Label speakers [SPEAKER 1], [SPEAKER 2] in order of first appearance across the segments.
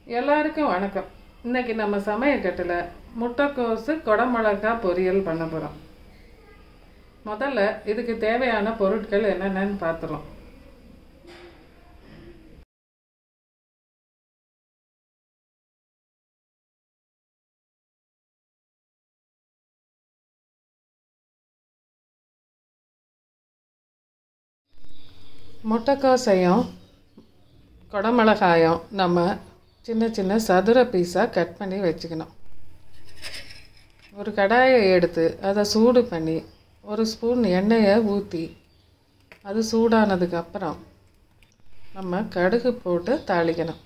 [SPEAKER 1] எல்லாருக்கும் வணக்கம் இன்னைக்கு நம்ம சமையக்கட்டில் முட்டைக்கோசு குடமிளகா பொரியல் பண்ண போகிறோம் முதல்ல இதுக்கு தேவையான பொருட்கள் என்னென்னு பார்த்துருவோம் முட்டைக்கோசையும் குடமிளகாயும் நம்ம சின்ன சின்ன சதுர பீஸாக கட் பண்ணி வச்சுக்கணும் ஒரு கடாயை எடுத்து அதை சூடு பண்ணி ஒரு ஸ்பூன் எண்ணெயை ஊற்றி அது சூடானதுக்கு அப்புறம் நம்ம கடுகு போட்டு தாளிக்கணும்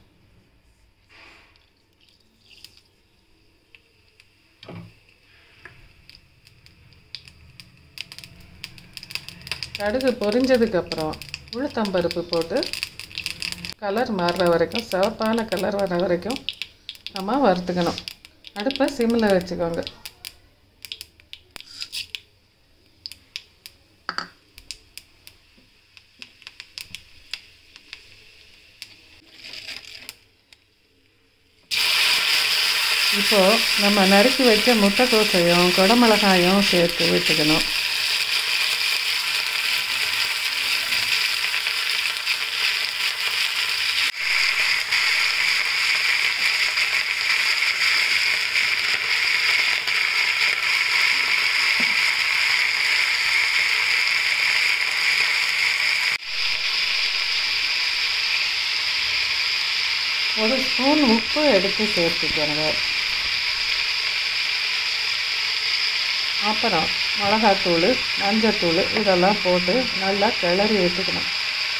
[SPEAKER 1] கடுகு பொரிஞ்சதுக்கப்புறம் உளுத்தம்பருப்பு போட்டு கலர் மாறுற வரைக்கும் சிவப்பான கலர் வர வரைக்கும் நம்ம வறுத்துக்கணும் அடுப்பை சிம்மில் வச்சுக்கோங்க இப்போது நம்ம நறுக்கி வச்ச முட்டைக்கோசையும் குடமிளகாயும் சேர்த்து விட்டுக்கணும் ஒரு ஸ்பூன் உப்பு எடுத்து சேர்த்துக்கோங்க அப்புறம் மிளகாத்தூள் மஞ்சத்தூள் இதெல்லாம் போட்டு நல்லா கிளறி விட்டுக்கணும்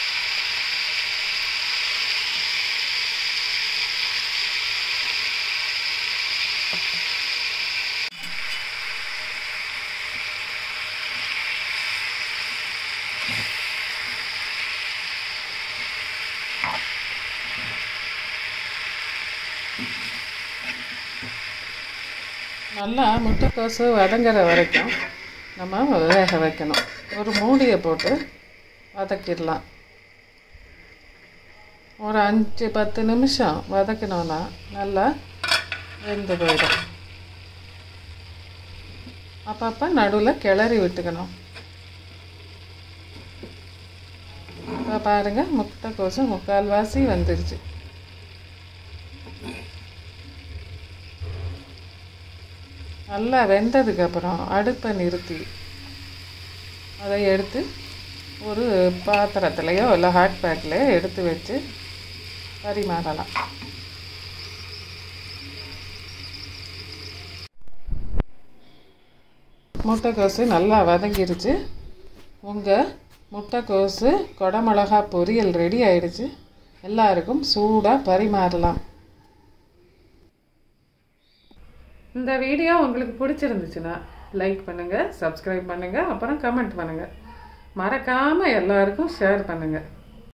[SPEAKER 1] நல்லா முட்டைக்கோசு வதங்குற வரைக்கும் நம்ம வேக வைக்கணும் ஒரு மூடியை போட்டு வதக்கிடலாம் ஒரு அஞ்சு பத்து நிமிஷம் வதக்கினோன்னா நல்லா வெந்து போயிடும் அப்பப்போ நடுவில் கிளறி விட்டுக்கணும் இப்போ பாருங்கள் முட்டைக்கோசு முக்கால்வாசி வந்துருச்சு நல்லா வெந்ததுக்கப்புறம் அடுப்பை நிறுத்தி அதை எடுத்து ஒரு பாத்திரத்துலையோ இல்லை ஹாட் பேக்லையோ எடுத்து வச்சு பரிமாறலாம் முட்டைக்கோசு நல்லா வதங்கிருச்சு உங்கள் முட்டைக்கோசு குடமிளகா பொரியல் ரெடி ஆயிடுச்சு எல்லாருக்கும் சூடாக பரிமாறலாம் இந்த வீடியோ உங்களுக்கு பிடிச்சிருந்துச்சுன்னா லைக் பண்ணுங்கள் சப்ஸ்கிரைப் பண்ணுங்கள் அப்புறம் கமெண்ட் பண்ணுங்கள் மறக்காமல் எல்லாருக்கும் ஷேர் பண்ணுங்கள்